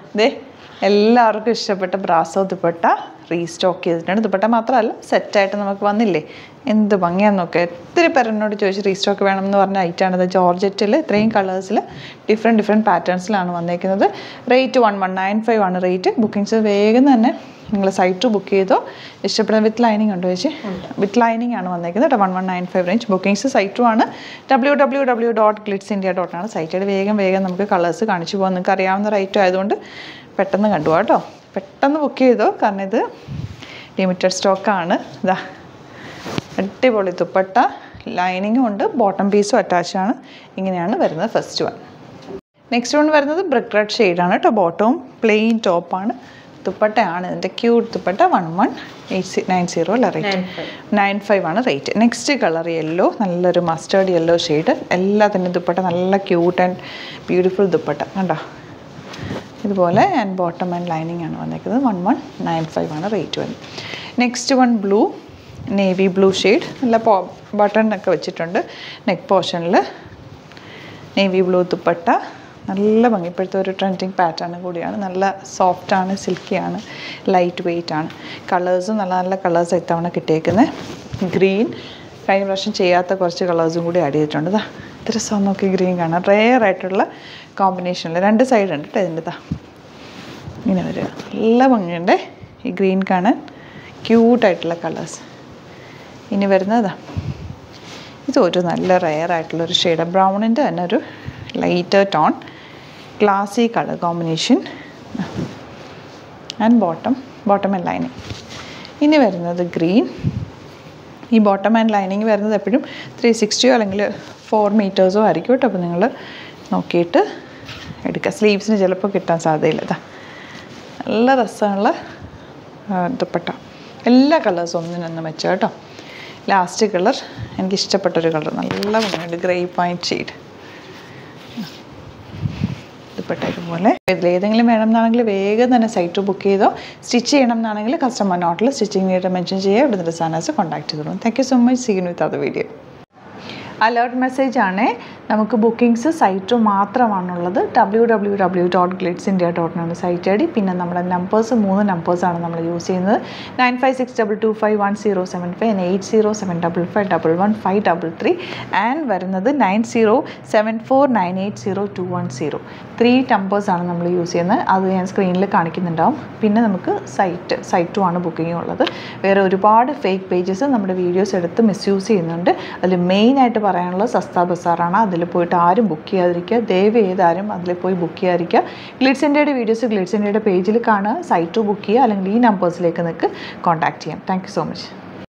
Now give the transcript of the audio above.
ദേ എല്ലാവർക്കും ഇഷ്ടപ്പെട്ട brasso dupatta restock ചെയ്തിട്ടുണ്ട് ദുപ്പട്ട മാത്രമല്ല സെറ്റായിട്ട് നമുക്ക് വന്നില്ലേ എന്ത് ഭംഗിയാന്ന് നോക്കുക ഒത്തിരി പേര് എന്നോട് ചോദിച്ചു റീസ്റ്റോക്ക് വേണം എന്ന് പറഞ്ഞ ഐറ്റാണ് ഇത് ജോർജറ്റിൽ ഇത്രയും കളേഴ്സിൽ ഡിഫറെൻറ്റ് ഡിഫറെൻറ്റ് പാറ്റേൺസിലാണ് വന്നേക്കുന്നത് rate one one nine five ആണ് റേറ്റ് ബുക്കിങ്സ് വേഗം തന്നെ നിങ്ങൾ സൈറ്റ് ബുക്ക് ചെയ്തോ ഇഷ്ടപ്പെടുന്ന വിത്ത് ലൈനിങ് ഉണ്ടോ ചേച്ചി വിത്ത് ലൈനിങ് ആണ് വന്നേക്കുന്നത് കേട്ടോ one one nine five range bookings സൈറ്റും ആണ് W W W dot Glitz India dot ആണ് സൈറ്റിൽ വേഗം വേഗം നമുക്ക് കളേഴ്സ് കാണിച്ചു പോകാം നിങ്ങൾക്ക് അറിയാവുന്ന റേറ്റ് ആയതുകൊണ്ട് പെട്ടെന്ന് കണ്ടു കേട്ടോ പെട്ടെന്ന് ബുക്ക് ചെയ്തോ കാരണം ഇത് ലിമിറ്റഡ് സ്റ്റോക്കാണ് ഇതാ അടിപൊളി ദുപ്പട്ട ലൈനിങ്ങും ഉണ്ട് ബോട്ടം പീസും അറ്റാച്ച് ആണ് ഇങ്ങനെയാണ് വരുന്നത് ഫസ്റ്റ് വൺ നെക്സ്റ്റ് വൺ വരുന്നത് ബ്രിക്ക് റെഡ് ഷെയ്ഡാണ് കേട്ടോ ബോട്ടവും പ്ലെയിൻ ടോപ്പാണ് ദുപ്പട്ടയാണ് ഇതിൻ്റെ cute dupatta one one eight C nine zero അല്ല റേറ്റ് നയൻ ഫൈവ് ആണ് റേറ്റ് നെക്സ്റ്റ് കളർ യെല്ലോ നല്ലൊരു മസ്റ്റേർഡ് യെല്ലോ ഷെയ്ഡ് എല്ലാത്തിൻ്റെ ദുപ്പട്ട നല്ല ക്യൂട്ട് ആൻഡ് ബ്യൂട്ടിഫുൾ ദുപ്പട്ട കണ്ടോ ഇതുപോലെ ആൻഡ് ബോട്ടം ആൻഡ് ലൈനിങ് ആണ് വന്നേക്കുന്നത് വൺ വൺ നയൻ ഫൈവ് ആണ് റേറ്റ് വരുന്നത് next one blue navy blue shade നല്ല പോ ബട്ടൺ ഒക്കെ വെച്ചിട്ടുണ്ട് നെക്ക് പോർഷനിൽ നേവി ബ്ലൂ ദുപ്പട്ട നല്ല ഭംഗി ഇപ്പോഴത്തെ ഒരു ട്രെൻഡിങ് പാറ്റേൺ കൂടിയാണ് നല്ല സോഫ്റ്റാണ് സിൽക്കിയാണ് ലൈറ്റ് വെയിറ്റ് ആണ് കളേഴ്സും നല്ല നല്ല കളേഴ്സ് ഇത്തവണ കിട്ടിയേക്കുന്നത് ഗ്രീൻ കഴിഞ്ഞ പ്രാവശ്യം ചെയ്യാത്ത കുറച്ച് കളേഴ്സും കൂടി ആഡ് ചെയ്തിട്ടുണ്ട് ഇതാ ഇത്ര രസം നോക്കി ഗ്രീൻ കാണാം റെയർ ആയിട്ടുള്ള കോമ്പിനേഷനിൽ രണ്ട് സൈഡ് ഉണ്ട് കേട്ടോ ഇതിൻ്റെ ഇതാ ഇങ്ങനെ വരിക നല്ല ഭംഗിയുണ്ട് ഈ ഗ്രീൻ കാണാൻ ക്യൂട്ടായിട്ടുള്ള കളേഴ്സ് ഇനി വരുന്നതാ ഇത് ഒരു നല്ല റെയർ ആയിട്ടുള്ളൊരു ഷെയ്ഡ് ബ്രൗണിൻ്റെ തന്നെ ഒരു lighter tone classy colour combination and bottom bottom and lining ഇനി വരുന്നത് ഗ്രീൻ ഈ ബോട്ടം ആൻഡ് ലൈനിങ് വരുന്നത് എപ്പോഴും ത്രീ സിക്സ്റ്റിയോ അല്ലെങ്കിൽ ഫോർ മീറ്റേഴ്സോ ആയിരിക്കും കേട്ടോ അപ്പോൾ നിങ്ങൾ നോക്കിയിട്ട് എടുക്കുക സ്ലീവ്സിന് ചിലപ്പോൾ കിട്ടാൻ സാധ്യതയില്ല ഇതാ നല്ല രസമുള്ള ആ, ദുപ്പട്ട എല്ലാ കളേഴ്സും ഒന്നിനൊന്ന് വെച്ച കേട്ടോ ലാസ്റ്റ് കളർ എനിക്ക് ഇഷ്ടപ്പെട്ടൊരു കളർ നല്ല ഭംഗിയുണ്ട് ഗ്രേ പോയിൻറ്റ് ഷെയ്ഡ് ദുപ്പട്ട ഇതുപോലെ ഇതിലേതെങ്കിലും വേണം എന്നാണെങ്കിൽ വേഗം തന്നെ സൈറ്റ് ബുക്ക് ചെയ്തോ സ്റ്റിച്ച് ചെയ്യണം എന്നാണെങ്കിൽ കസ്റ്റമർ നോട്ടിൽ സ്റ്റിച്ചിങ് നീട്ട് മെൻഷൻ ചെയ്യുക ഇവിടെ നിന്ന് സാനസ് കോൺടാക്ട് ചെയ്തോളൂ thank you so much seen with അത് വീഡിയോ അലേർട്ട് മെസ്സേജ് ആണ് നമുക്ക് ബുക്കിംഗ്സ് സൈറ്റ് മാത്രമാണുള്ളത് W W W dot Glitz India dot ആണ് സൈറ്റ് ഐ ഡി പിന്നെ നമ്മുടെ നമ്പേഴ്സ് മൂന്ന് നമ്പേഴ്സാണ് നമ്മൾ യൂസ് ചെയ്യുന്നത് nine five six double two five one zero seven five eight zero seven double five double one five double three and വരുന്നത് nine zero seven four nine eight zero to one zero three നമ്പേഴ്സാണ് നമ്മൾ use ചെയ്യുന്നത് അത് ഞാൻ സ്ക്രീനിൽ കാണിക്കുന്നുണ്ടാവും പിന്നെ നമുക്ക് site സൈറ്റും ആണ് ബുക്കിംഗ് ഉള്ളത് വേറെ ഒരുപാട് ഫേക്ക് പേജസ് നമ്മുടെ വീഡിയോസ് എടുത്ത് മിസ്യൂസ് ചെയ്യുന്നുണ്ട് അതിൽ മെയിനായിട്ട് പറയാനുള്ളത് സസ്ത ബസാറാണ് അതിൽ പോയിട്ട് ആരും ബുക്ക് ചെയ്യാതിരിക്കുക ദയവ് ചെയ്താരും അതിൽ പോയി ബുക്ക് ചെയ്യാതിരിക്കുക ഗ്ലിറ്റ്സ് ഇന്ത്യയുടെ വീഡിയോസ് ഗ്ലിറ്റ്സ് ഇന്ത്യയുടെ പേജിൽ കാണുക സൈറ്റ് ബുക്ക് ചെയ്യുക അല്ലെങ്കിൽ ഈ നമ്പേഴ്സിലേക്ക് നിങ്ങൾക്ക് കോൺടാക്ട് ചെയ്യാം താങ്ക് യു സോ മച്ച്